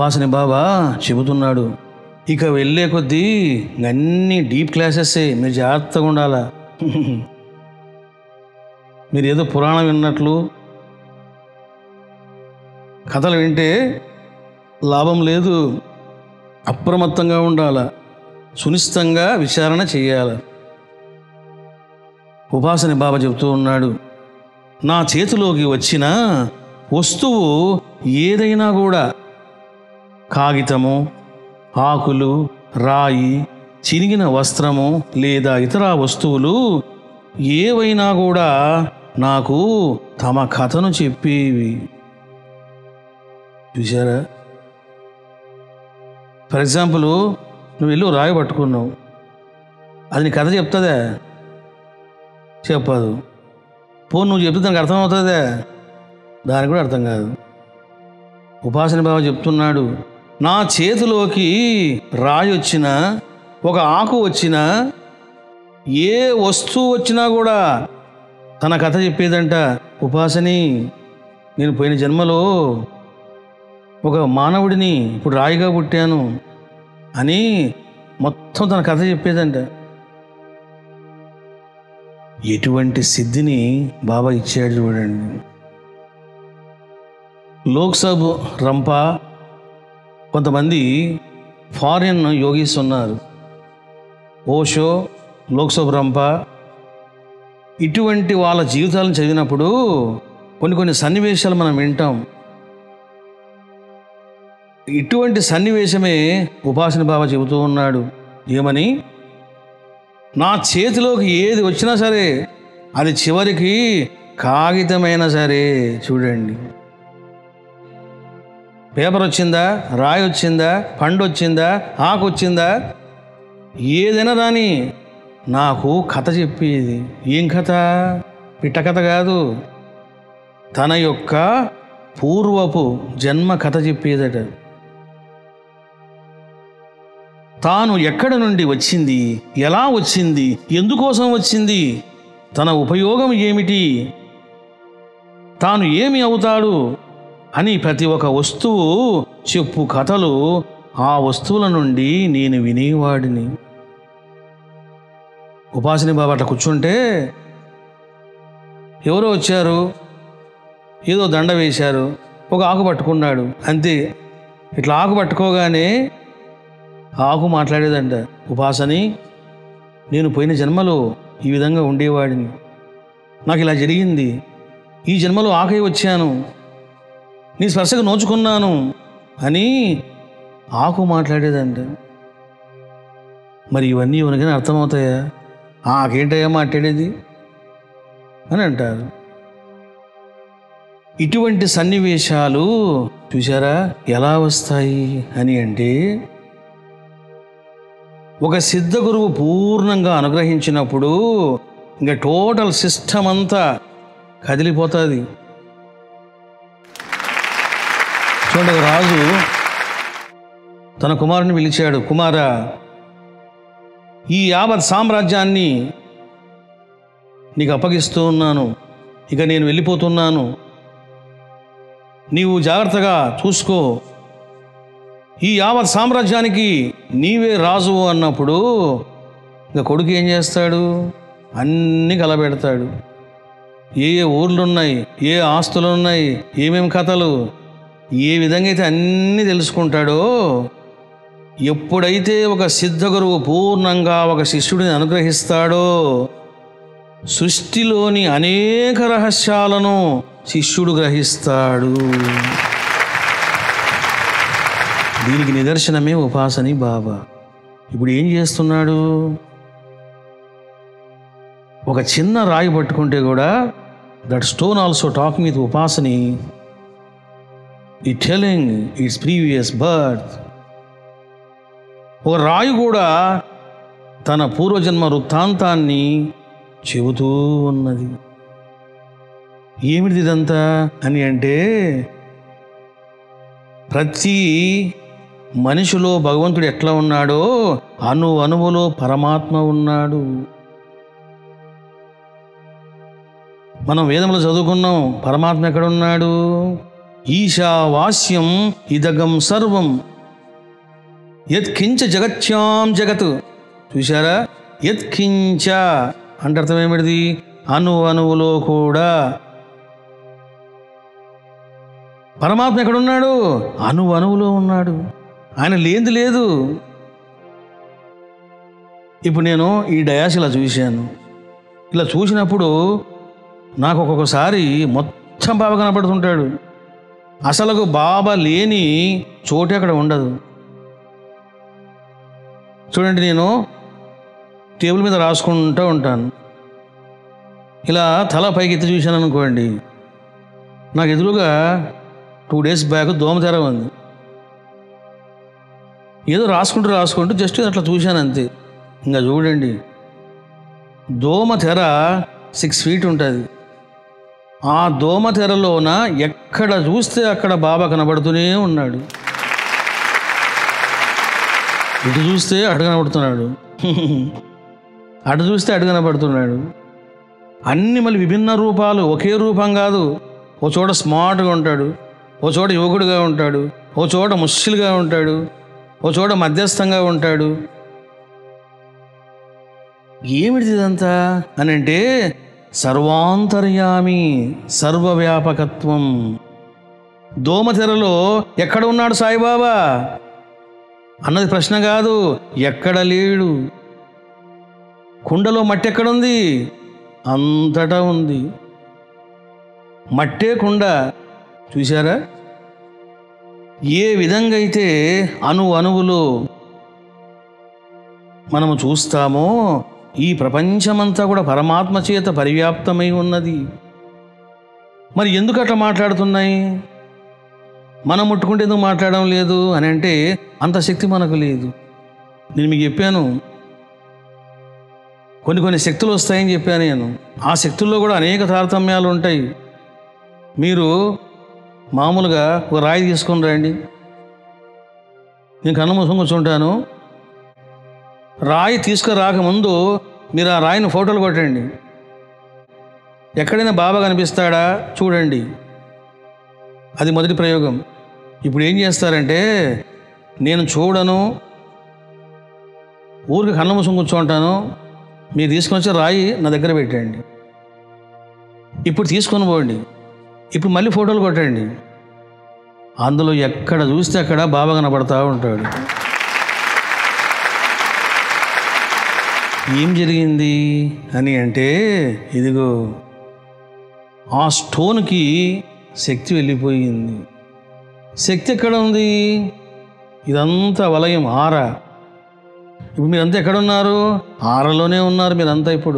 ఉపాసని బాబా చెబుతున్నాడు ఇక వెళ్ళే కొద్దీ అన్నీ డీప్ క్లాసెస్సే మీరు జాగ్రత్తగా ఉండాలా మీరు ఏదో పురాణం విన్నట్లు కథలు వింటే లాభం లేదు అప్రమత్తంగా ఉండాల సునిశ్చితంగా విచారణ చేయాలి ఉపాసని బాబా చెబుతూ ఉన్నాడు నా చేతిలోకి వచ్చిన వస్తువు ఏదైనా కూడా కాగితము ఆకులు రాయి చినిగిన వస్త్రము లేదా ఇతర వస్తువులు ఏవైనా కూడా నాకు తమ కథను చెప్పేవి చూసారా ఫర్ ఎగ్జాంపుల్ నువ్వు వెళ్ళి ఓ రాయి పట్టుకున్నావు అది నీ కథ చెప్తుందా చెప్పదు పో నువ్వు చెప్తే దానికి అర్థమవుతుందా దానికి కూడా అర్థం కాదు ఉపాసన బాబా చెప్తున్నాడు నా చేతిలోకి రాయి వచ్చినా ఒక ఆకు వచ్చినా ఏ వస్తువు వచ్చినా కూడా తన కథ చెప్పేదంట ఉపాసని నేను పోయిన జన్మలో ఒక మానవుడిని ఇప్పుడు రాయిగా పుట్టాను అని మొత్తం తన కథ చెప్పేదంట ఎటువంటి సిద్ధిని బాబా ఇచ్చాడు చూడండి లోక్సభ రంప కొంతమంది ఫారిన్ యోగీస్ ఉన్నారు ఓషో లోక్సభ రంప ఇటువంటి వాళ్ళ జీవితాలను చదివినప్పుడు కొన్ని కొన్ని సన్నివేశాలు మనం వింటాం ఇటువంటి సన్నివేశమే ఉపాసన బాబా చెబుతూ ఉన్నాడు ఏమని నా చేతిలోకి ఏది వచ్చినా సరే అది చివరికి కాగితమైనా సరే చూడండి పేపర్ వచ్చిందా రాయి వచ్చిందా పండు వచ్చిందా ఆకు వచ్చిందా ఏదైనా రాని నాకు కథ చెప్పేది ఏం కథ పిట్ట కథ కాదు తన యొక్క పూర్వపు జన్మ కథ చెప్పేదట తాను ఎక్కడ నుండి వచ్చింది ఎలా వచ్చింది ఎందుకోసం వచ్చింది తన ఉపయోగం ఏమిటి తాను ఏమి అవుతాడు అని ప్రతి ఒక్క వస్తువు చెప్పు కథలు ఆ వస్తువుల నుండి నేను వినేవాడిని ఉపాసని బాబా అట్లా కూర్చుంటే ఎవరో వచ్చారు ఏదో దండ వేశారు ఒక ఆకు పట్టుకున్నాడు అంతే ఇట్లా ఆకు పట్టుకోగానే ఆకు మాట్లాడేదంట ఉపాసని నేను పోయిన జన్మలో ఈ విధంగా ఉండేవాడిని నాకు ఇలా జరిగింది ఈ జన్మలో ఆకై వచ్చాను నీ స్పర్శకు నోచుకున్నాను అని ఆకు మాట్లాడేదంట మరి ఇవన్నీ ఎవరికైనా అర్థమవుతాయా ఆకేంటయ్యా మాట్లాడేది అని అంటారు ఇటువంటి సన్నివేశాలు చూసారా ఎలా వస్తాయి అని అంటే ఒక సిద్ధ గురువు పూర్ణంగా అనుగ్రహించినప్పుడు ఇంకా టోటల్ సిస్టమ్ అంతా కదిలిపోతుంది చూడండి ఒక రాజు తన కుమారుని పిలిచాడు కుమారా ఈ యావత్ సామ్రాజ్యాన్ని నీకు అప్పగిస్తూ ఉన్నాను ఇక నేను వెళ్ళిపోతున్నాను నీవు జాగ్రత్తగా చూసుకో ఈ యావత్ సామ్రాజ్యానికి నీవే రాజు అన్నప్పుడు ఇక కొడుకు ఏం చేస్తాడు అన్నీ కలబెడతాడు ఏ ఏ ఊర్లు ఉన్నాయి ఏ ఆస్తులు ఉన్నాయి ఏమేమి కథలు ఏ విధంగా అయితే అన్నీ తెలుసుకుంటాడో ఎప్పుడైతే ఒక సిద్ధ గురువు పూర్ణంగా ఒక శిష్యుడిని అనుగ్రహిస్తాడో సృష్టిలోని అనేక రహస్యాలను శిష్యుడు గ్రహిస్తాడు దీనికి నిదర్శనమే ఉపాసని బాబా ఇప్పుడు ఏం చేస్తున్నాడు ఒక చిన్న రాయి పట్టుకుంటే కూడా that stone also talking with Upasani ఈ టెలింగ్ ఇట్స్ ప్రీవియస్ బర్త్ ఒక రాయి కూడా తన పూర్వజన్మ వృత్తాంతాన్ని చెబుతూ ఉన్నది ఏమిటిది ఇదంతా అని అంటే ప్రతి మనిషిలో భగవంతుడు ఎట్లా ఉన్నాడో అణు అణువులో పరమాత్మ ఉన్నాడు మనం వేదములు చదువుకున్నాం పరమాత్మ ఎక్కడ ఉన్నాడు ఈశావాస్యం ఇదగం సర్వం యత్కించ జగత్యాం జగత్ చూశారా యత్కించ అంటే అర్థం ఏమిటిది అణు అణువులో కూడా పరమాత్మ ఎక్కడున్నాడు అణు అణువులో ఉన్నాడు ఆయన లేనిది లేదు ఇప్పుడు నేను ఈ డయాస్ ఇలా చూశాను ఇలా చూసినప్పుడు నాకు ఒక్కొక్కసారి మొత్తం బాబా కనపడుతుంటాడు అసలు బాబా లేని చోటు అక్కడ ఉండదు చూడండి నేను టేబుల్ మీద రాసుకుంటూ ఉంటాను ఇలా తల పైకి ఎత్తి చూశాను అనుకోండి నాకు ఎదురుగా టూ డేస్ బ్యాక్ దోమతెర ఉంది ఏదో రాసుకుంటూ రాసుకుంటూ జస్ట్ అట్లా చూశాను అంతే ఇంకా చూడండి దోమ తెర సిక్స్ ఫీట్ ఉంటుంది ఆ దోమ తెరలోన ఎక్కడ చూస్తే అక్కడ బాబా కనబడుతూనే ఉన్నాడు ఇటు చూస్తే అటు కనబడుతున్నాడు అటు చూస్తే అటు కనబడుతున్నాడు అన్ని మళ్ళీ విభిన్న రూపాలు ఒకే రూపం కాదు ఓ చోట స్మార్ట్గా ఉంటాడు ఓ చోట యువకుడుగా ఉంటాడు ఓ చోట ముష్టిలుగా ఉంటాడు ఓ చోట మధ్యస్థంగా ఉంటాడు ఏమిటిది ఇదంతా అని అంటే సర్వాంతర్యామి సర్వవ్యాపకత్వం దోమతెరలో ఎక్కడ ఉన్నాడు సాయిబాబా అన్నది ప్రశ్న కాదు ఎక్కడ లేడు కుండలో మట్టి ఎక్కడుంది అంతటా ఉంది మట్టే కుండ చూశారా ఏ విధంగా అయితే అణు అణువులు మనము చూస్తామో ఈ ప్రపంచమంతా కూడా పరమాత్మ చేత పరివ్యాప్తమై ఉన్నది మరి ఎందుకు అట్లా మాట్లాడుతున్నాయి మనం ముట్టుకుంటే ఎందుకు మాట్లాడడం లేదు అని అంటే అంత శక్తి మనకు లేదు నేను మీకు చెప్పాను కొన్ని కొన్ని శక్తులు వస్తాయని చెప్పాను నేను ఆ శక్తుల్లో కూడా అనేక తారతమ్యాలు ఉంటాయి మీరు మామూలుగా ఒక రాయి తీసుకొని రండి నేను కన్ను మూసుకొని కూర్చుంటాను రాయి తీసుకురాకముందు మీరు ఆ రాయిని ఫోటోలు కొట్టండి ఎక్కడైనా బాబా కనిపిస్తాడా చూడండి అది మొదటి ప్రయోగం ఇప్పుడు ఏం చేస్తారంటే నేను చూడను ఊరికి కళ్ళ మూసుకొని కూర్చుంటాను మీరు తీసుకొని వచ్చి రాయి నా దగ్గర పెట్టండి ఇప్పుడు తీసుకొని పోండి ఇప్పుడు మళ్ళీ ఫోటోలు కొట్టండి అందులో ఎక్కడ చూస్తే అక్కడ బాబా కనబడతా ఉంటాడు ఏం జరిగింది అని అంటే ఇదిగో ఆ స్టోన్కి శక్తి వెళ్ళిపోయింది శక్తి ఎక్కడ ఉంది ఇదంతా వలయం ఆర ఇప్పుడు మీరంతా ఎక్కడున్నారు ఆరలోనే ఉన్నారు మీరంతా ఇప్పుడు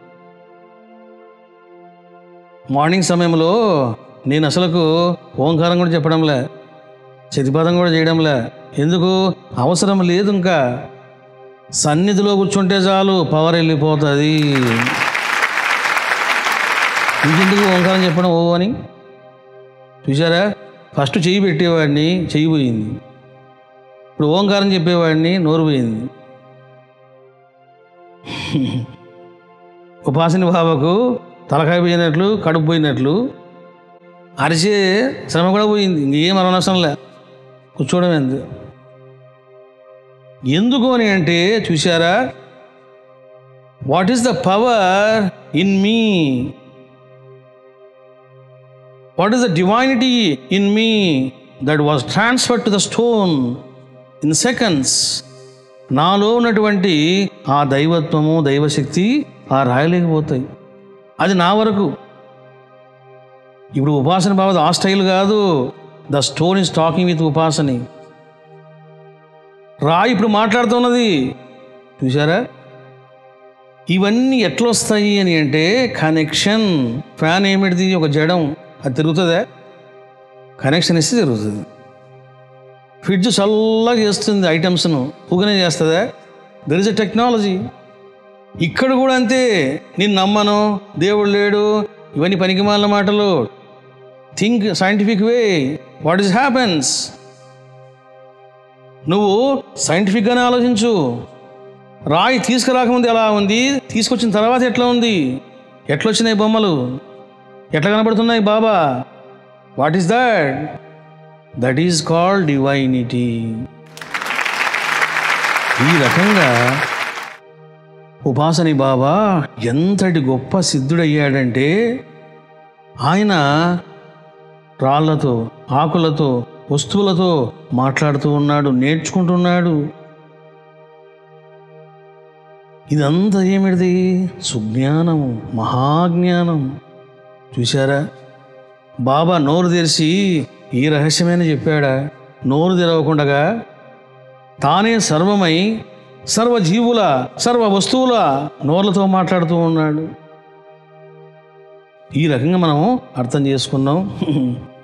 మార్నింగ్ సమయంలో నేను అసలుకు ఓంకారం కూడా చెప్పడంలే చతిపాదం కూడా చేయడంలే ఎందుకు అవసరం లేదు ఇంకా సన్నిధిలో కూర్చుంటే చాలు పవర్ వెళ్ళిపోతుంది ఇంకెందుకు ఓంకారం చెప్పడం ఓ అని చూసారా ఫస్ట్ చెయ్యి పెట్టేవాడిని చెయ్యి పోయింది ఇప్పుడు ఓంకారం చెప్పేవాడిని నోరు పోయింది ఉపాసని బాబాకు తలకాయ పోయినట్లు కడుపు పోయినట్లు అరిసే శ్రమ కూడా పోయింది ఇంకేం అనవసరంలే కూర్చోవడం ఎందుకు ఎందుకు అని అంటే చూసారా what is the power in me what is the divinity in me that was transfer to the stone in seconds నాలో ఉన్నటువంటి ఆ దైవత్వము దైవశక్తి ఆ రాయలేకపోతాయి అది నా వరకు ఇప్పుడు ఉపాసన బాబు ఆ స్టైల్ కాదు the stone is talking with Upasani రాయి ఇప్పుడు మాట్లాడుతున్నది చూసారా ఇవన్నీ ఎట్లా వస్తాయి అని అంటే కనెక్షన్ ఫ్యాన్ ఏమిటిది ఒక జడం అది తిరుగుతుందా కనెక్షన్ ఇస్తే తిరుగుతుంది ఫ్రిడ్జ్ చల్లగా చేస్తుంది ఐటమ్స్ను ఊగనే చేస్తుందా దెర్ ఇస్ ఎ టెక్నాలజీ ఇక్కడ కూడా అంతే నేను నమ్మను దేవుడు లేడు ఇవన్నీ పనికిమాలిన మాటలు think scientific way what is happens నువ్వు సైంటిఫిక్గానే ఆలోచించు రాయి తీసుకురాకముందు ఎలా ఉంది తీసుకొచ్చిన తర్వాత ఎట్లా ఉంది ఎట్లా వచ్చినాయి బొమ్మలు ఎట్లా కనబడుతున్నాయి బాబా what is that that is called divinity ఈ రకంగా ఉపాసని బాబా ఎంతటి గొప్ప సిద్ధుడయ్యాడంటే ఆయన రాళ్లతో ఆకులతో వస్తువులతో మాట్లాడుతూ ఉన్నాడు నేర్చుకుంటున్నాడు ఇదంతా ఏమిటిది సుజ్ఞానము మహాజ్ఞానం చూశారా బాబా నోరు తెరిచి ఈ రహస్యమైన చెప్పాడా నోరు తెరవకుండగా తానే సర్వమై సర్వజీవుల సర్వ వస్తువుల నోర్లతో మాట్లాడుతూ ఉన్నాడు ఈ రకంగా మనం అర్థం చేసుకున్నాం